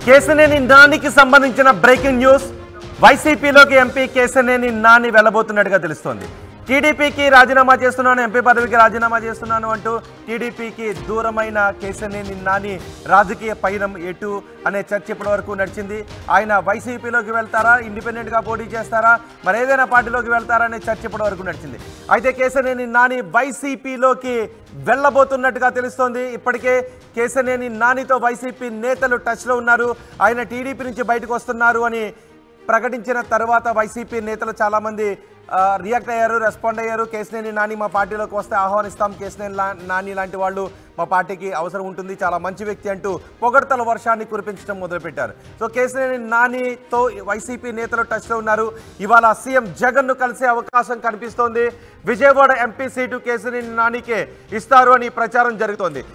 కేశనేని నానికి సంబంధించిన breaking news వైసీపీలోకి ఎంపీ కేశనేని నాని వెళ్ళబోతున్నట్టుగా తెలుస్తోంది టీడీపీకి రాజీనామా చేస్తున్నాను ఎంపీ పదవికి రాజీనామా చేస్తున్నాను అంటూ టీడీపీకి దూరమైన కేశనేని నాని రాజకీయ పయనం ఎటు అనే చర్చ ఇప్పటి వరకు నడిచింది ఆయన వైసీపీలోకి వెళ్తారా ఇండిపెండెంట్గా పోటీ చేస్తారా మరి ఏదైనా పార్టీలోకి వెళ్తారా అనే చర్చ ఇప్పటి వరకు నడిచింది అయితే కేశనేని నాని వైసీపీలోకి వెళ్ళబోతున్నట్టుగా తెలుస్తోంది ఇప్పటికే కేశనేని నానితో వైసీపీ నేతలు టచ్లో ఉన్నారు ఆయన టీడీపీ నుంచి బయటకు వస్తున్నారు అని ప్రకటించిన తర్వాత వైసీపీ నేతలు చాలామంది ఆ, రియాక్ట్ అయ్యారు రెస్పాండ్ అయ్యారు కేశనేని నాని మా పార్టీలోకి వస్తే ఆహ్వానిస్తాం కేశనేని లా- నాని లాంటి వాళ్ళు మా పార్టీకి అవసరం ఉంటుంది చాలా మంచి వ్యక్తి అంటూ పొగడ్తల వర్షాన్ని కురిపించడం మొదలుపెట్టారు సో కేశనేని నానితో వైసీపీ నేతలు టచ్లో ఉన్నారు ఇవాళ సీఎం జగన్ను కలిసే అవకాశం కనిపిస్తోంది విజయవాడ ఎంపీ సీటు కేశనేని నానికే ఇస్తారు అని ప్రచారం జరుగుతోంది